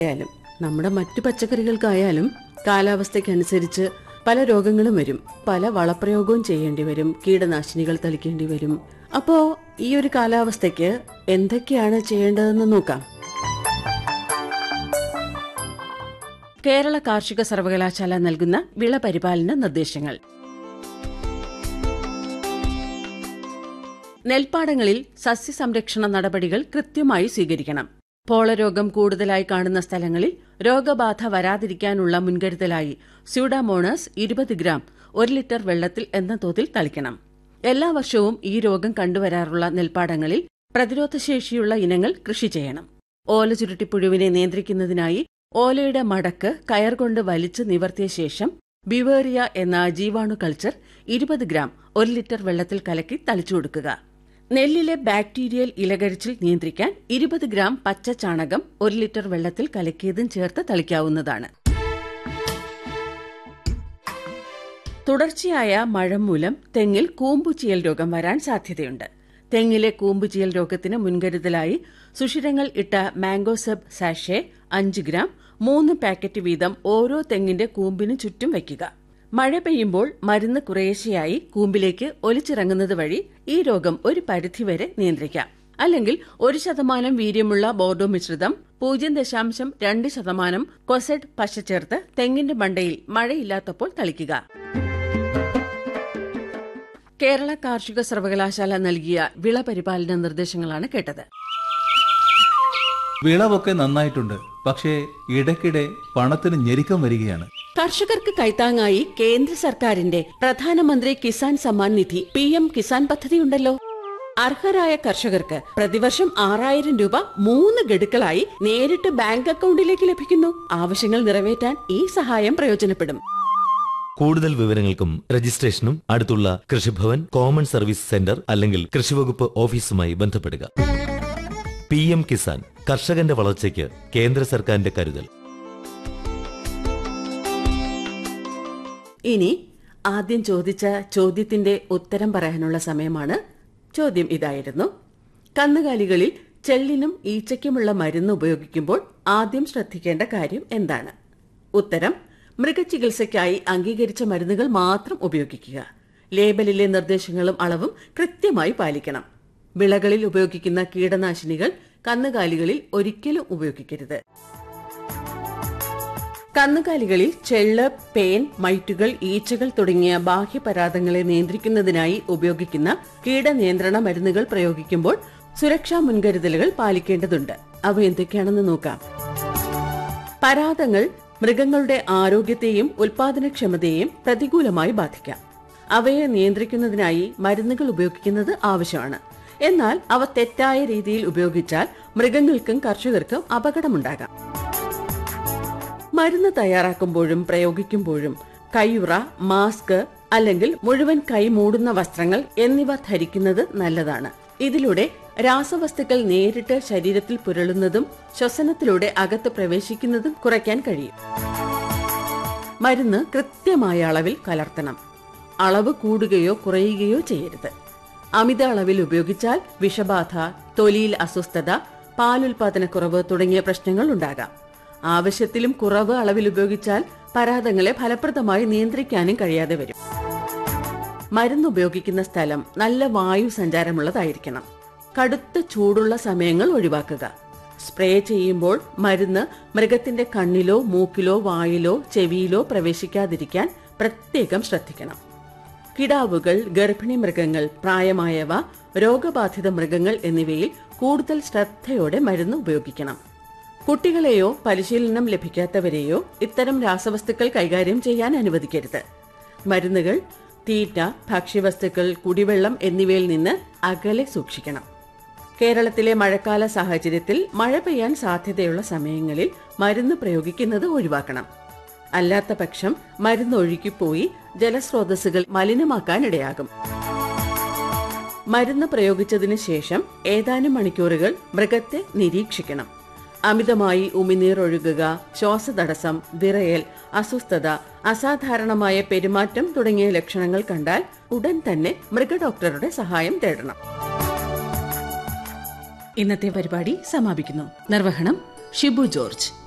ആയാലും നമ്മുടെ മറ്റു പച്ചക്കറികൾക്കായാലും കാലാവസ്ഥയ്ക്കനുസരിച്ച് പല രോഗങ്ങളും വരും പല വളപ്രയോഗവും ചെയ്യേണ്ടി വരും കീടനാശിനികൾ തളിക്കേണ്ടി വരും അപ്പോ ഈ ഒരു കാലാവസ്ഥയ്ക്ക് എന്തൊക്കെയാണ് ചെയ്യേണ്ടതെന്ന് നോക്കാം കേരള കാർഷിക സർവകലാശാല നൽകുന്ന വിള പരിപാലന നിർദ്ദേശങ്ങൾ നെൽപ്പാടങ്ങളിൽ സസ്യസംരക്ഷണ നടപടികൾ കൃത്യമായി സ്വീകരിക്കണം പോളരോഗം കൂടുതലായി കാണുന്ന സ്ഥലങ്ങളിൽ രോഗബാധ വരാതിരിക്കാനുള്ള മുൻകരുതലായി സ്യൂഡാമോണസ് ഇരുപത് ഗ്രാം ഒരു ലിറ്റർ വെള്ളത്തിൽ എന്ന തോതിൽ തളിക്കണം എല്ലാ വർഷവും ഈ രോഗം കണ്ടുവരാറുള്ള നെൽപ്പാടങ്ങളിൽ പ്രതിരോധശേഷിയുള്ള ഇനങ്ങൾ കൃഷി ചെയ്യണം ഓല ചുരുട്ടിപ്പുഴുവിനെ നിയന്ത്രിക്കുന്നതിനായി ഓലയുടെ മടക്ക് കയർ കൊണ്ട് വലിച്ചു നിവർത്തിയ ശേഷം ബിവേറിയ എന്ന ജീവാണു കൾച്ചർ ഇരുപത് ഗ്രാം ഒരു ലിറ്റർ വെള്ളത്തിൽ കലക്കി തളിച്ചു കൊടുക്കുക നെല്ലിലെ ബാക്ടീരിയൽ ഇലകരിച്ചിൽ നിയന്ത്രിക്കാൻ ഇരുപത് ഗ്രാം പച്ച ചാണകം ഒരു ലിറ്റർ വെള്ളത്തിൽ കലക്കിയതും ചേർത്ത് തളിക്കാവുന്നതാണ് തുടർച്ചയായ മഴ മൂലം തെങ്ങിൽ കൂമ്പുചീയൽ രോഗം വരാൻ സാധ്യതയുണ്ട് തെങ്ങിലെ കൂമ്പുചീയൽ രോഗത്തിന് മുൻകരുതലായി സുഷിരങ്ങൾ ഇട്ട മാംഗോസബ് സാഷെ അഞ്ച് ഗ്രാം മൂന്ന് പാക്കറ്റ് വീതം ഓരോ തെങ്ങിന്റെ കൂമ്പിന് ചുറ്റും വയ്ക്കുക മഴ പെയ്യുമ്പോൾ മരുന്ന് കുറേശ്ശെയായി കൂമ്പിലേക്ക് ഒലിച്ചിറങ്ങുന്നത് വഴി ഈ രോഗം ഒരു പരിധിവരെ നിയന്ത്രിക്കാം അല്ലെങ്കിൽ ഒരു ശതമാനം വീര്യമുള്ള ബോർഡോ മിശ്രിതം പൂജ്യം ദശാംശം രണ്ട് ശതമാനം കൊസെഡ് പശ ചേർത്ത് തെങ്ങിന്റെ മണ്ടയിൽ മഴയില്ലാത്തപ്പോൾ തളിക്കുക കേരള കാർഷിക സർവകലാശാല നൽകിയ വിള പരിപാലന നിർദ്ദേശങ്ങളാണ് കേട്ടത് വിളവൊക്കെ നന്നായിട്ടുണ്ട് പക്ഷേ ഇടയ്ക്കിടെ പണത്തിന് ഞെരുക്കം വരികയാണ് കർഷകർക്ക് കൈത്താങ്ങായി കേന്ദ്ര സർക്കാരിന്റെ പ്രധാനമന്ത്രി കിസാൻ സമ്മാൻ നിധി പി എം കിസാൻ പദ്ധതിയുണ്ടല്ലോ അർഹരായ കർഷകർക്ക് പ്രതിവർഷം ആറായിരം രൂപ മൂന്ന് ഗഡുക്കളായി നേരിട്ട് ബാങ്ക് അക്കൗണ്ടിലേക്ക് ലഭിക്കുന്നു ആവശ്യങ്ങൾ നിറവേറ്റാൻ ഈ സഹായം പ്രയോജനപ്പെടും കൂടുതൽ വിവരങ്ങൾക്കും രജിസ്ട്രേഷനും അടുത്തുള്ള കൃഷിഭവൻ കോമൺ സർവീസ് സെന്റർ അല്ലെങ്കിൽ കൃഷിവകുപ്പ് ഓഫീസുമായി ബന്ധപ്പെടുക പി എം കിസാൻ കർഷകന്റെ വളർച്ചയ്ക്ക് കേന്ദ്ര സർക്കാരിന്റെ കരുതൽ ഇനി ആദ്യം ചോദിച്ച ചോദ്യത്തിന്റെ ഉത്തരം പറയാനുള്ള സമയമാണ് ചോദ്യം ഇതായിരുന്നു കന്നുകാലികളിൽ ചെള്ളിനും ഈച്ചയ്ക്കുമുള്ള മരുന്ന് ഉപയോഗിക്കുമ്പോൾ ആദ്യം ശ്രദ്ധിക്കേണ്ട കാര്യം എന്താണ് ഉത്തരം മൃഗചികിത്സയ്ക്കായി അംഗീകരിച്ച മരുന്നുകൾ മാത്രം ഉപയോഗിക്കുക ലേബലിലെ നിർദ്ദേശങ്ങളും അളവും കൃത്യമായി പാലിക്കണം വിളകളിൽ ഉപയോഗിക്കുന്ന കീടനാശിനികൾ കന്നുകാലികളിൽ ഒരിക്കലും ഉപയോഗിക്കരുത് കന്നുകാലികളിൽ ചെള്ള് പേൻ മൈറ്റുകൾ ഈച്ചകൾ തുടങ്ങിയ ബാഹ്യപരാധങ്ങളെ നിയന്ത്രിക്കുന്നതിനായി ഉപയോഗിക്കുന്ന കീടനിയന്ത്രണ മരുന്നുകൾ പ്രയോഗിക്കുമ്പോൾ സുരക്ഷാ മുൻകരുതലുകൾ പാലിക്കേണ്ടതുണ്ട് അവ എന്തൊക്കെയാണെന്ന് നോക്കാം പരാതങ്ങൾ മൃഗങ്ങളുടെ ആരോഗ്യത്തെയും ഉൽപാദനക്ഷമതയെയും പ്രതികൂലമായി ബാധിക്കാം അവയെ നിയന്ത്രിക്കുന്നതിനായി മരുന്നുകൾ ഉപയോഗിക്കുന്നത് ആവശ്യമാണ് എന്നാൽ അവ തെറ്റായ രീതിയിൽ ഉപയോഗിച്ചാൽ മൃഗങ്ങൾക്കും കർഷകർക്കും അപകടമുണ്ടാകാം മരുന്ന് തയ്യാറാക്കുമ്പോഴും പ്രയോഗിക്കുമ്പോഴും കയ്യുറ മാസ്ക് അല്ലെങ്കിൽ മുഴുവൻ കൈ മൂടുന്ന വസ്ത്രങ്ങൾ എന്നിവ ധരിക്കുന്നത് നല്ലതാണ് ഇതിലൂടെ രാസവസ്തുക്കൾ നേരിട്ട് ശരീരത്തിൽ പുരളുന്നതും ശ്വസനത്തിലൂടെ അകത്ത് പ്രവേശിക്കുന്നതും കുറയ്ക്കാൻ കഴിയും മരുന്ന് കൃത്യമായ അളവിൽ കലർത്തണം അളവ് കൂടുകയോ കുറയുകയോ ചെയ്യരുത് അമിത അളവിൽ ഉപയോഗിച്ചാൽ വിഷബാധ തൊലിയിൽ അസ്വസ്ഥത പാലുൽപാദനക്കുറവ് തുടങ്ങിയ പ്രശ്നങ്ങൾ ഉണ്ടാകാം ആവശ്യത്തിലും കുറവ് അളവിൽ ഉപയോഗിച്ചാൽ പരാതങ്ങളെ ഫലപ്രദമായി നിയന്ത്രിക്കാനും കഴിയാതെ വരും മരുന്ന് ഉപയോഗിക്കുന്ന സ്ഥലം നല്ല വായു സഞ്ചാരമുള്ളതായിരിക്കണം കടുത്ത ചൂടുള്ള സമയങ്ങൾ ഒഴിവാക്കുക സ്പ്രേ ചെയ്യുമ്പോൾ മരുന്ന് മൃഗത്തിന്റെ കണ്ണിലോ മൂക്കിലോ വായിലോ ചെവിയിലോ പ്രവേശിക്കാതിരിക്കാൻ പ്രത്യേകം ശ്രദ്ധിക്കണം കിടാവുകൾ ഗർഭിണി മൃഗങ്ങൾ പ്രായമായവ രോഗബാധിത മൃഗങ്ങൾ എന്നിവയിൽ കൂടുതൽ ശ്രദ്ധയോടെ മരുന്ന് ഉപയോഗിക്കണം കുട്ടികളെയോ പരിശീലനം ലഭിക്കാത്തവരെയോ ഇത്തരം രാസവസ്തുക്കൾ കൈകാര്യം ചെയ്യാൻ അനുവദിക്കരുത് മരുന്നുകൾ തീറ്റ ഭക്ഷ്യവസ്തുക്കൾ കുടിവെള്ളം എന്നിവയിൽ നിന്ന് അകലെ സൂക്ഷിക്കണം കേരളത്തിലെ മഴക്കാല സാഹചര്യത്തിൽ മഴ പെയ്യാൻ സാധ്യതയുള്ള സമയങ്ങളിൽ മരുന്ന് പ്രയോഗിക്കുന്നത് ഒഴിവാക്കണം അല്ലാത്ത പക്ഷം മരുന്ന് ഒഴുകിപ്പോയി ജലസ്രോതസ്സുകൾ മലിനമാക്കാനിടയാകും മരുന്ന് പ്രയോഗിച്ചതിന് ശേഷം ഏതാനും മണിക്കൂറുകൾ മൃഗത്തെ നിരീക്ഷിക്കണം അമിതമായി ഉമിനീർ ഒഴുകുക ശ്വാസതടസ്സം വിറയൽ അസ്വസ്ഥത അസാധാരണമായ പെരുമാറ്റം തുടങ്ങിയ ലക്ഷണങ്ങൾ കണ്ടാൽ ഉടൻ തന്നെ മൃഗഡോക്ടറുടെ സഹായം തേടണം ഇന്നത്തെ പരിപാടി സമാപിക്കുന്നു നിർവഹണം ഷിബു ജോർജ്